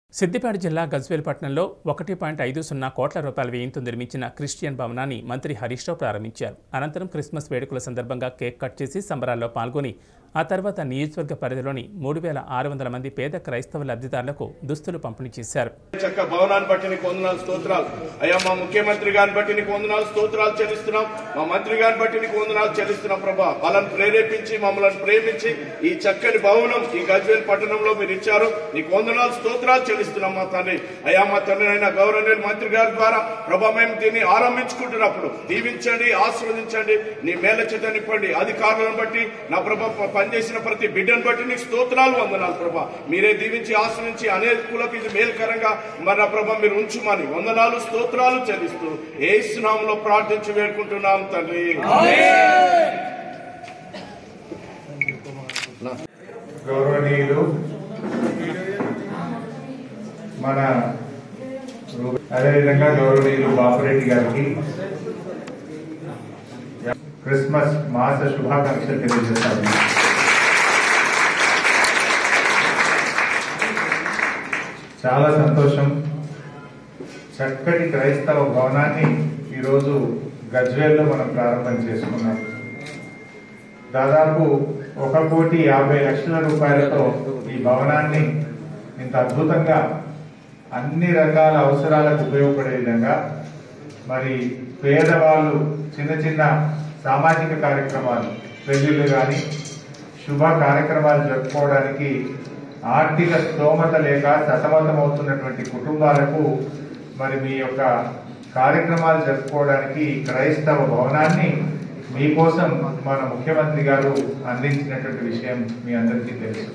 సిద్దిపేట జిల్లా గజ్వేల్ పట్టణంలో ఒకటి పాయింట్ ఐదు సున్నా కోట్ల రూపాయల వ్యయంతో నిర్మించిన క్రిస్టియన్ భవనాన్ని మంత్రి హరీష్ రావు ప్రారంభించారు అనంతరం క్రిస్మస్ వేడుకల సందర్భంగా కేక్ కట్ చేసి సంబరాల్లో పాల్గొని ఆ తర్వాత నియోజకవర్గ పరిధిలోని మూడు వేల ఆరు వందల మంది పేద క్రైస్తవ లబ్ధిదారులకు దుస్తులు పంపిణీ చేశారు చక్క భవనాన్ని బట్టి నీకు వందనాలు స్తోత్రాలు అయ్యా మా ముఖ్యమంత్రి గారిని బట్టి నీకు వందనాలు స్తోత్రాలు చెల్లిస్తున్నాం మా మంత్రి గారిని బట్టి నీకు వందనాలు చెల్లిస్తున్నాం ప్రభా వాళ్ళని ప్రేరేపించి మమ్మల్ని ప్రేమించి ఈ చక్కని భవనం ఈ గజ్వేల్ పట్టణంలో మీరు ఇచ్చారు నీకు వందనాలు స్తోత్రాలు చెల్లిస్తున్నాం మా తండ్రి అయ్యా మా తండ్రి అయిన గౌరవనీయులు మంత్రి గారి ద్వారా ప్రభా మేము దీన్ని ఆరంభించుకుంటున్నప్పుడు దీవించండి ఆశీర్వదించండి నీ మేల చేత నింపండి అధికారులను బట్టి నా ప్రభా పనిచేసిన ప్రతి బిడ్డను బట్టి నీకు స్తోత్రాలు వందనాలు ప్రభా మీరే దీవించి ఆశ్రయించి అనేకులకు ఇది మేలుకరంగా మరి నా ప్రభా మీరు ఉంచుమని వందనాలు స్తోత్రాలు చెల్లిస్తూ ఏ స్నామంలో ప్రార్థించి వేడుకుంటున్నాం తండ్రి గౌరవనీయులు మన అదేవిధంగా గౌరవనీయులు బాపురెడ్డి గారికి క్రిస్మస్ మాస శుభాకాంక్షలు తెలియజేస్తాను చాలా సంతోషం చక్కటి క్రైస్తవ భవనాన్ని ఈరోజు గజ్వేల్లో మనం ప్రారంభం చేసుకున్నాం దాదాపు ఒక కోటి యాభై లక్షల రూపాయలతో ఈ భవనాన్ని ఇంత అద్భుతంగా అన్ని రకాల అవసరాలకు ఉపయోగపడే విధంగా మరి పేదవాళ్ళు చిన్న చిన్న సామాజిక కార్యక్రమాలు పెళ్లిళ్ళు కానీ శుభ కార్యక్రమాలు జరుపుకోవడానికి ఆర్థిక స్తోమత లేక సతమతమవుతున్నటువంటి కుటుంబాలకు మరి మీ యొక్క కార్యక్రమాలు జరుపుకోవడానికి క్రైస్తవ భవనాన్ని మీకోసం మన ముఖ్యమంత్రి గారు అందించినటువంటి విషయం మీ అందరికీ తెలుసు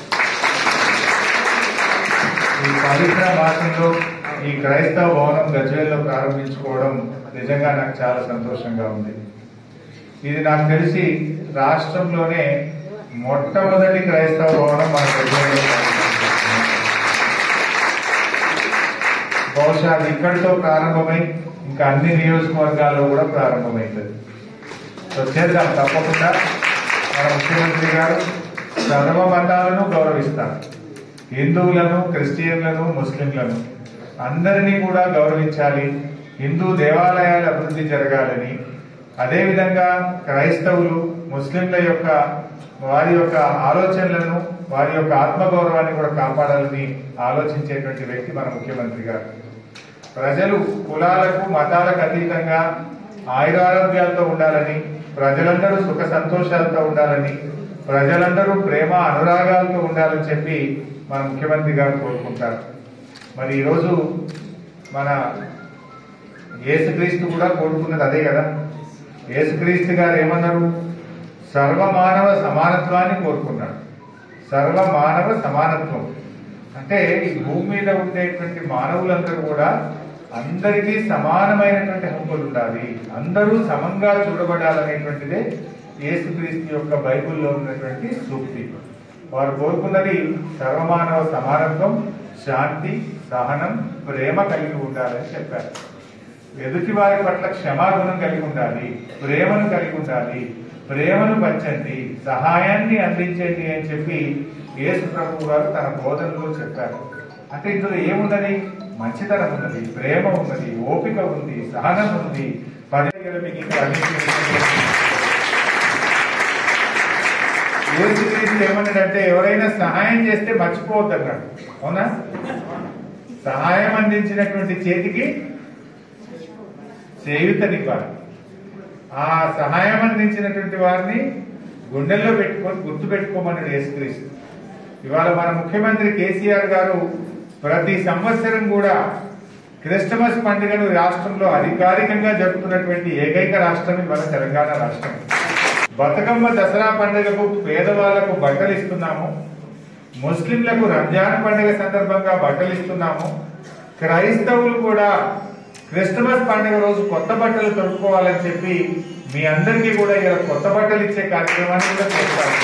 ఈ పవిత్ర మాసంలో ఈ క్రైస్తవ భవనం గజ్వేల్లో ప్రారంభించుకోవడం నిజంగా నాకు చాలా సంతోషంగా ఉంది ఇది నాకు తెలిసి రాష్ట్రంలోనే మొట్టమొదటి క్రైస్తవ భవనం మన గజ్వేల్లో ప్రారంభించుకుంటున్నాం. బహుశా అది ఇక్కడితో ప్రారంభమై ఇంకా అన్ని నియోజకవర్గాల్లో కూడా ప్రారంభమైంది సో చేద్దాం తప్పకుండా మన ముఖ్యమంత్రి గారు సర్వ మతాలను గౌరవిస్తారు హిందువులను క్రిస్టియన్లను ముస్లింలను అందరినీ కూడా గౌరవించాలి హిందూ దేవాలయాల అభివృద్ధి జరగాలని అదేవిధంగా క్రైస్తవులు ముస్లింల యొక్క వారి యొక్క ఆలోచనలను వారి యొక్క ఆత్మగౌరవాన్ని కూడా కాపాడాలని ఆలోచించేటువంటి వ్యక్తి మన ముఖ్యమంత్రి గారు ప్రజలు కులాలకు మతాలకు అతీతంగా ఆయురారోగ్యాలతో ఉండాలని ప్రజలందరూ సుఖ సంతోషాలతో ఉండాలని ప్రజలందరూ ప్రేమ అనురాగాలతో ఉండాలని చెప్పి మన ముఖ్యమంత్రి గారు కోరుకుంటారు మరి ఈరోజు మన యేసుక్రీస్తు కూడా కోరుకున్నది అదే కదా యేసుక్రీస్తు గారు ఏమన్నారు సర్వమానవ సమానత్వాన్ని కోరుకున్నాడు సర్వ మానవ సమానత్వం అంటే ఈ భూమి మీద ఉండేటువంటి మానవులందరూ కూడా అందరికీ సమానమైనటువంటి హక్కులు ఉండాలి అందరూ సమంగా చూడబడాలనేటువంటిదే యేసుక్రీస్తు యొక్క బైబిల్లో ఉన్నటువంటి సూక్తి వారు కోరుకున్నది సర్వమానవ సమానత్వం శాంతి సహనం ప్రేమ కలిగి ఉండాలని చెప్పారు ఎదుటి వారి పట్ల క్షమాగుణం కలిగి ఉండాలి ప్రేమను కలిగి ఉండాలి ప్రేమను పంచండి సహాయాన్ని అందించండి అని చెప్పి యేసు ప్రభు గారు తన బోధనలో చెప్పారు అంటే ఇందులో ఏమున్నది మంచితనం ఉన్నది ప్రేమ ఉన్నది ఓపిక ఉంది సహనం ఉంది పది మీకు ఇంకా అన్నింటినీ యేసుక్రీస్తు ఏమన్నాడంటే ఎవరైనా సహాయం చేస్తే మర్చిపోవద్దు అన్నాడు అవునా సహాయం అందించినటువంటి చేతికి చేయుతనివ్వాలి ఆ సహాయం అందించినటువంటి వారిని గుండెల్లో పెట్టుకొని గుర్తు పెట్టుకోమన్నాడు యేసుక్రీస్తు ఇవాళ మన ముఖ్యమంత్రి కేసీఆర్ గారు ప్రతి సంవత్సరం కూడా క్రిస్టమస్ పండుగను రాష్ట్రంలో అధికారికంగా జరుపుతున్నటువంటి ఏకైక రాష్ట్రం ఇవాళ తెలంగాణ రాష్ట్రం బతుకమ్మ దసరా పండుగకు పేదవాళ్లకు బట్టలు ఇస్తున్నాము ముస్లింలకు రంజాన్ పండుగ సందర్భంగా బట్టలు ఇస్తున్నాము క్రైస్తవులు కూడా క్రిస్టమస్ పండుగ రోజు కొత్త బట్టలు తొడుక్కోవాలని చెప్పి మీ అందరికీ కూడా ఇలా కొత్త బట్టలు ఇచ్చే కార్యక్రమాన్ని కూడా చేస్తారు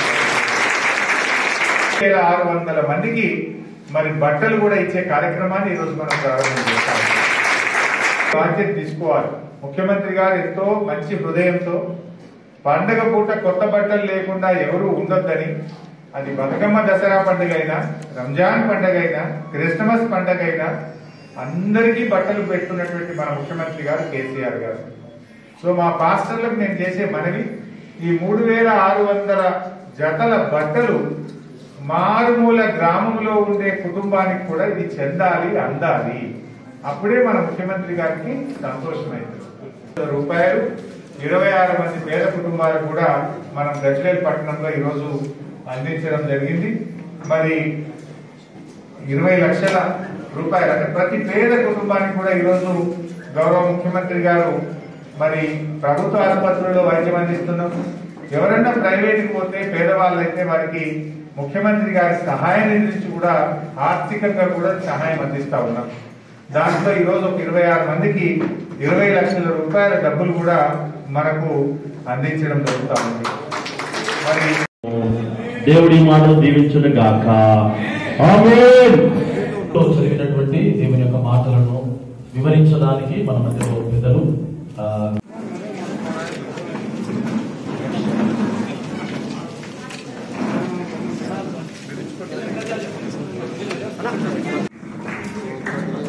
వేల ఆరు వందల మందికి మరి బట్టలు కూడా ఇచ్చే కార్యక్రమాన్ని ఈ రోజు మనం ప్రారంభం చేస్తాం బాధ్యత తీసుకోవాలి ముఖ్యమంత్రి గారు ఎంతో మంచి హృదయంతో పండగ పూట కొత్త బట్టలు లేకుండా ఎవరు ఉండొద్దని అది బతుకమ్మ దసరా పండుగ అయినా రంజాన్ పండుగ అయినా క్రిస్టమస్ పండుగ అయినా అందరికీ బట్టలు పెట్టుకున్నటువంటి మన ముఖ్యమంత్రి గారు కేసీఆర్ గారు సో మా పాస్టర్లకు నేను చేసే మనవి ఈ మూడు వేల ఆరు వందల జతల బట్టలు మారుమూల గ్రామంలో ఉండే కుటుంబానికి కూడా ఇది చెందాలి అందాలి అప్పుడే మన ముఖ్యమంత్రి గారికి సంతోషమైంది రూపాయలు ఇరవై ఆరు మంది పేద కుటుంబాలకు కూడా మనం గజ్వేల్ పట్టణంలో ఈరోజు అందించడం జరిగింది మరి ఇరవై లక్షల రూపాయలు అంటే ప్రతి పేద కుటుంబానికి కూడా ఈరోజు గౌరవ ముఖ్యమంత్రి గారు మరి ప్రభుత్వ ఆసుపత్రుల్లో వైద్యం అందిస్తున్నాం ఎవరన్నా ప్రైవేట్కి పోతే పేదవాళ్ళు అయితే వారికి ముఖ్యమంత్రి గారి సహాయం నుంచి కూడా ఆర్థికంగా కూడా సహాయం అందిస్తా ఉన్నాం దాంట్లో ఈరోజు ఒక ఇరవై ఆరు మందికి ఇరవై లక్షల రూపాయల డబ్బులు కూడా మనకు అందించడం జరుగుతా ఉంది మరి దేవుడి మాటలు దీవించును గాక ఆమేన్ లో జరిగినటువంటి దేవుని యొక్క మాటలను వివరించడానికి మన మధ్యలో పెద్దలు ఆ,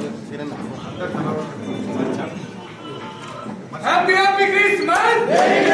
Happy Happy Christmas!